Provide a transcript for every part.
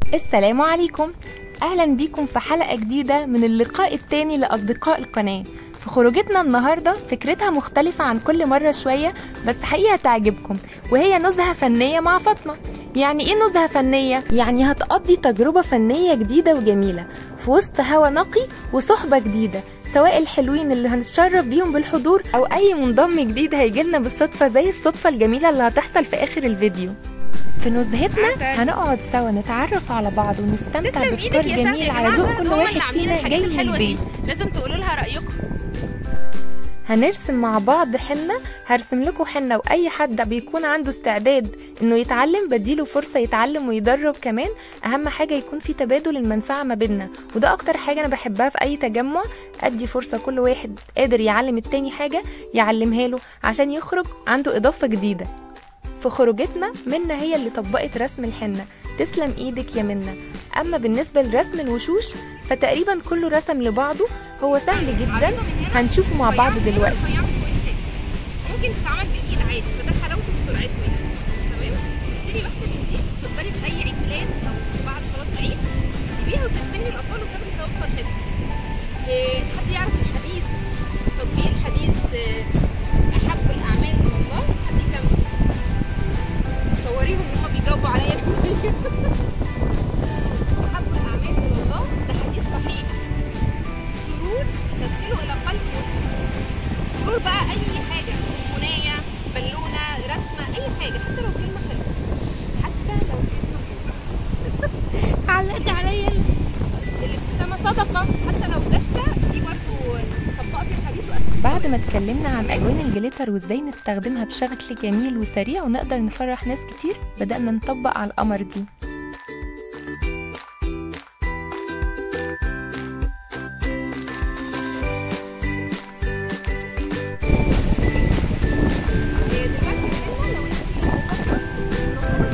السلام عليكم اهلا بيكم في حلقه جديده من اللقاء التاني لاصدقاء القناه في خروجتنا النهارده فكرتها مختلفه عن كل مره شويه بس حقيقه تعجبكم وهي نزهه فنيه مع فاطمه يعني ايه نزهه فنيه يعني هتقضي تجربه فنيه جديده وجميله في وسط هوا نقي وصحبه جديده سواء الحلوين اللي هنتشرف بيهم بالحضور او اي منضم جديد هيجيلنا بالصدفه زي الصدفه الجميله اللي هتحصل في اخر الفيديو في نزهتنا عسل. هنقعد سوا نتعرف على بعض ونستمتع تسلم بفطار ايدك يا شهد جميل يا على جماعه ذوق شهد كل هم واحد اللي عاملين فينا الحاجات جاي من الحلوه دي البيت لازم تقولوا لها رايكم هنرسم مع بعض حنة هرسم لكم حنة واي حد بيكون عنده استعداد انه يتعلم بديله فرصة يتعلم ويدرب كمان اهم حاجة يكون في تبادل المنفعة ما بيننا وده اكتر حاجة انا بحبها في اي تجمع ادي فرصة كل واحد قادر يعلم التاني حاجة يعلمها له عشان يخرج عنده اضافة جديدة في خروجتنا منا هي اللي طبقت رسم الحنة تسلم ايدك يا منا اما بالنسبة لرسم الوشوش فتقريبا كله رسم لبعضه هو سهل جدا هنشوفه مع بعض دلوقتي ممكن تتعمل بالايد عادي فده حلاوته في سرعته يعني تمام تشتري واحده من دي تقدري في اي عيد ميلاد او بعد صلاه العيد تجيبيها وترسمي للاطفال وتاخدي ثواب فرحتهم إيه، حد يعرف الحديث تطبيق الحديث إيه، احب الاعمال من الله حد يكمل صوريهم ان هم بيجاوبوا عليا احب الاعمال من الله ده حديث صحيح سرور تدخله الى قلب مسلم سرور بقى اي حاجه بنايه بالونه رسمه اي حاجه حتى لو كلمه حلوه حتى لو كلمه حلوه علقت عليا الابتسامه صدقه حتى لو ضحكه دي برضو طبقت الحديث وأكدت بعد ما اتكلمنا عن الوان الجليتر وازاي نستخدمها بشكل جميل وسريع ونقدر نفرح ناس كتير بدأنا نطبق على القمر دي إيه، دلوقتي الكلمه لو انت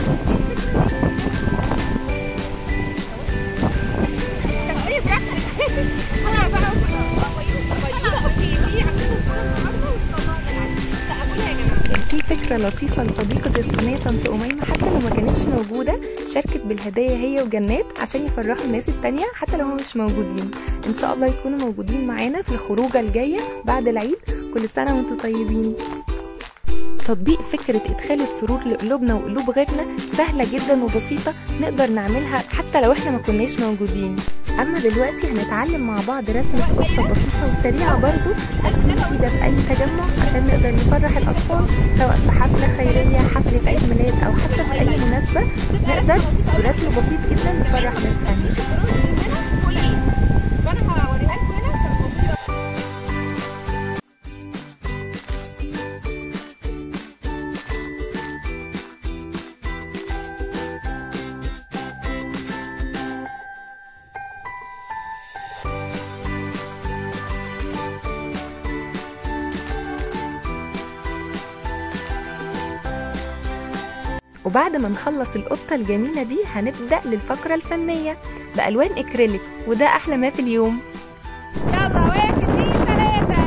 تهويه براحتك طلع بقى طيبه اوكي دي عندنا الصوره النهارده وطلعنا العسل لا اقولها يا جماعه كان في فكرة لطيفة لصديقة القناة طنط أميمة حتى لو ما كانتش موجودة شاركت بالهدايا هي وجنات عشان يفرحوا الناس التانية حتى لو هم مش موجودين إن شاء الله يكونوا موجودين معانا في الخروجة الجاية بعد العيد كل سنة وانتم طيبين تطبيق فكرة إدخال السرور لقلوبنا وقلوب غيرنا سهلة جدا وبسيطة نقدر نعملها حتى لو احنا ما كناش موجودين أما دلوقتي هنتعلم مع بعض رسمة قطة بسيطة وسريعة برضو هتكون مفيدة في أي تجمع عشان نقدر نفرح الأطفال سواء في حفلة خيرية حفلة عيد ميلاد أو حتى في أي مناسبة نقدر برسم بسيط جدا نفرح ناس تانية فوق العين فانا هوريها لكم هنا كانت موجوده وبعد ما نخلص القطة الجميلة دي هنبدأ للفقرة الفنية بألوان إكريليك وده أحلى ما في اليوم يلا واحد اتنين تلاته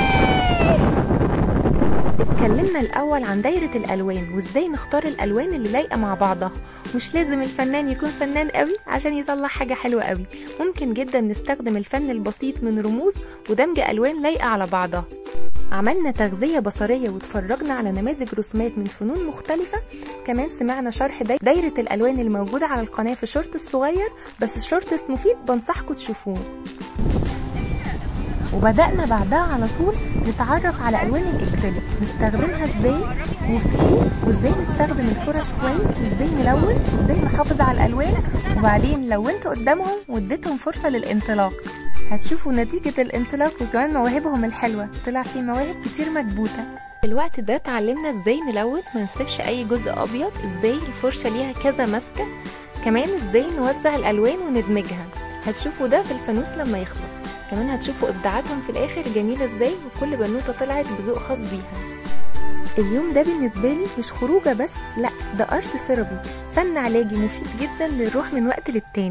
اتكلمنا الأول عن دايرة الألوان وإزاي نختار الألوان اللي لايقة مع بعضها مش لازم الفنان يكون فنان قوي عشان يطلع حاجة حلوة قوي ممكن جدا نستخدم الفن البسيط من رموز ودمج ألوان لايقة على بعضها عملنا تغذية بصرية واتفرجنا على نماذج رسومات من فنون مختلفة كمان سمعنا شرح داي- دايرة الألوان الموجودة على القناة في شورت الصغير بس الشورتس مفيد بنصحكم تشوفوه وبدأنا بعدها على طول نتعرف على ألوان الإكريليك نستخدمها ازاي وفي ايه وازاي نستخدم الفرش كويس وازاي نلون وازاي نحافظ على الألوان وبعدين لونت قدامهم واديتهم فرصة للانطلاق هتشوفوا نتيجة الانطلاق وكمان مواهبهم الحلوة طلع في مواهب كتير مكبوتة في الوقت ده اتعلمنا ازاي نلون ما نسيبش اي جزء ابيض ازاي الفرشة ليها كذا ماسكة كمان ازاي نوزع الالوان وندمجها هتشوفوا ده في الفانوس لما يخلص كمان هتشوفوا ابداعاتهم في الاخر جميلة ازاي وكل بنوتة طلعت بذوق خاص بيها اليوم ده بالنسبة لي مش خروجة بس لا ده ارت ثيرابي فن علاجي مفيد جدا للروح من وقت للتاني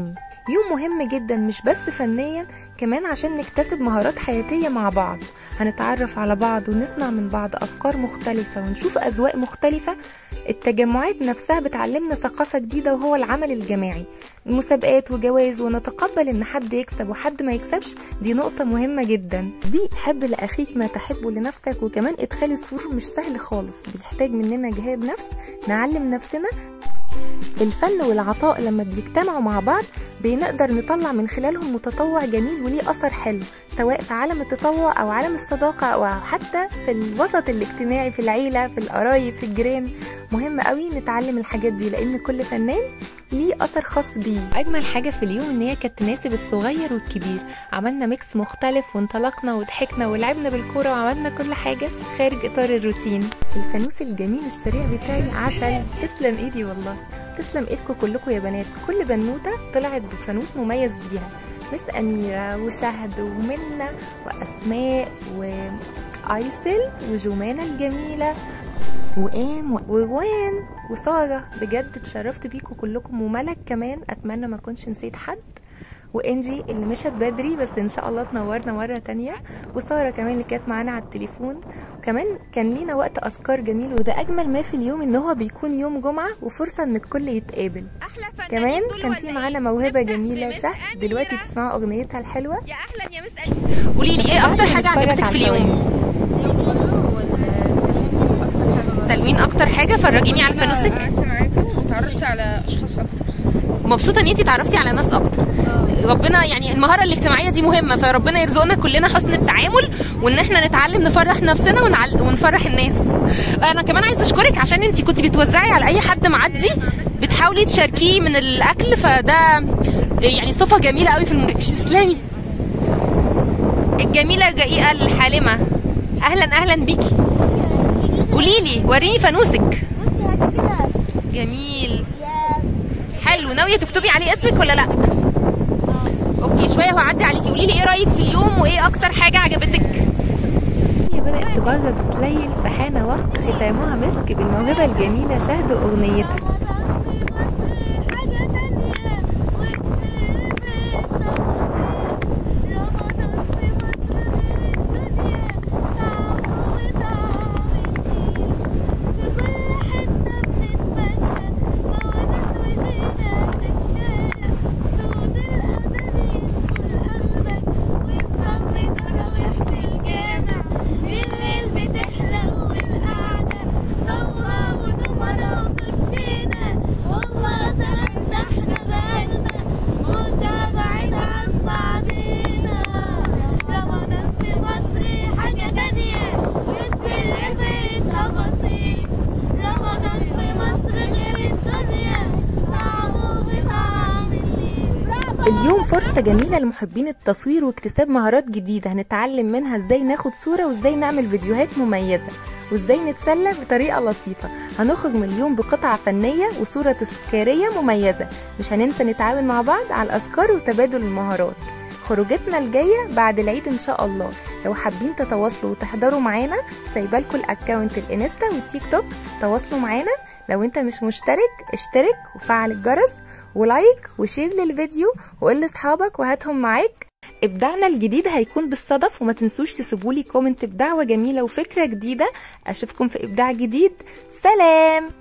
يوم مهم جدا مش بس فنيا كمان عشان نكتسب مهارات حياتية مع بعض هنتعرف على بعض ونسمع من بعض أفكار مختلفة ونشوف أذواق مختلفة التجمعات نفسها بتعلمنا ثقافة جديدة وهو العمل الجماعي مسابقات وجوائز ونتقبل ان حد يكسب وحد ما يكسبش دي نقطة مهمة جدا دي حب لأخيك ما تحبه لنفسك وكمان إدخال السرور مش سهل خالص بيحتاج مننا جهاد نفس نعلم نفسنا الفن والعطاء لما بيجتمعوا مع بعض بنقدر نطلع من خلالهم متطوع جميل وليه أثر حلو سواء في عالم التطوع أو عالم الصداقة أو حتى في الوسط الاجتماعي في العيلة في القرايب في الجيران مهم قوي نتعلم الحاجات دي لأن كل فنان ليه أثر خاص بيه أجمل حاجة في اليوم إن هي كانت تناسب الصغير والكبير عملنا ميكس مختلف وانطلقنا وضحكنا ولعبنا بالكورة وعملنا كل حاجة خارج إطار الروتين الفانوس الجميل السريع بتاعي عسل تسلم إيدي والله تسلم ايدكم كلكم يا بنات كل بنوته طلعت بفانوس مميز بيها مس اميره وشهد ومنى واسماء وايسل وجمانه الجميله وام ووان وساره بجد اتشرفت بيكم كلكم وملك كمان اتمنى ما اكونش نسيت حد وانجي اللي مشت بدري بس ان شاء الله تنورنا مره تانية وساره كمان اللي كانت معانا على التليفون وكمان كان لينا وقت اذكار جميل وده اجمل ما في اليوم ان هو بيكون يوم جمعه وفرصه ان الكل يتقابل احلى فنانين كمان دول كان ولا في إيه؟ معانا موهبه نبدأ جميله بمس شهد أميرة. دلوقتي تسمعوا اغنيتها الحلوه يا اهلا يا مس أميرة. قولي لي ايه اكتر حاجه عجبتك في اليوم تلوين اكتر حاجه فرجيني على فانوسك قعدت معاكم وتعرفت على اشخاص اكتر مبسوطه ان انتي تعرفتي على ناس اكتر ربنا يعني المهاره الاجتماعيه دي مهمه فربنا يرزقنا كلنا حسن التعامل وان احنا نتعلم نفرح نفسنا ونعل... ونفرح الناس انا كمان عايزه اشكرك عشان انتي كنتي بتوزعي على اي حد معدي بتحاولي تشاركيه من الاكل فده يعني صفه جميله قوي في المجتمع تسلمي الجميله الرقيقه الحالمه اهلا اهلا بيكي قولي لي وريني فانوسك بصي هاتي كده جميل يا حلو ناويه تكتبي عليه اسمك ولا لا اوكي شويه وهعدي عليكي قولي لي ايه رايك في اليوم وايه اكتر حاجه عجبتك هي بدأت تبرد وتليل فحان وقت ختامها مسك بالموهبة الجميلة شهد أغنيتها بالليل بتحلو والقعدة ضوء ودمرة وكوتشينة والله سلام ده احنا بقالنا مدة بعيد عن بعضينا رمضان في مصر حاجة تانية والسر في التفاصيل رمضان في مصر غير الدنيا طعمه بطعم الليل اليوم فرصة جميلة لمحبين التصوير واكتساب مهارات جديدة هنتعلم منها ازاي ناخد صورة وازاي نعمل فيديوهات مميزة وازاي نتسلى بطريقة لطيفة هنخرج من اليوم بقطعة فنية وصورة تذكارية مميزة مش هننسى نتعاون مع بعض على الأذكار وتبادل المهارات خروجتنا الجاية بعد العيد إن شاء الله لو حابين تتواصلوا وتحضروا معانا سايبالكوا الأكاونت الإنستا والتيك توك تواصلوا معانا لو انت مش مشترك اشترك وفعل الجرس ولايك وشير للفيديو وقول لاصحابك وهاتهم معاك ابداعنا الجديد هيكون بالصدف وما تنسوش تسيبولي كومنت بدعوة جميلة وفكرة جديدة اشوفكم في ابداع جديد سلام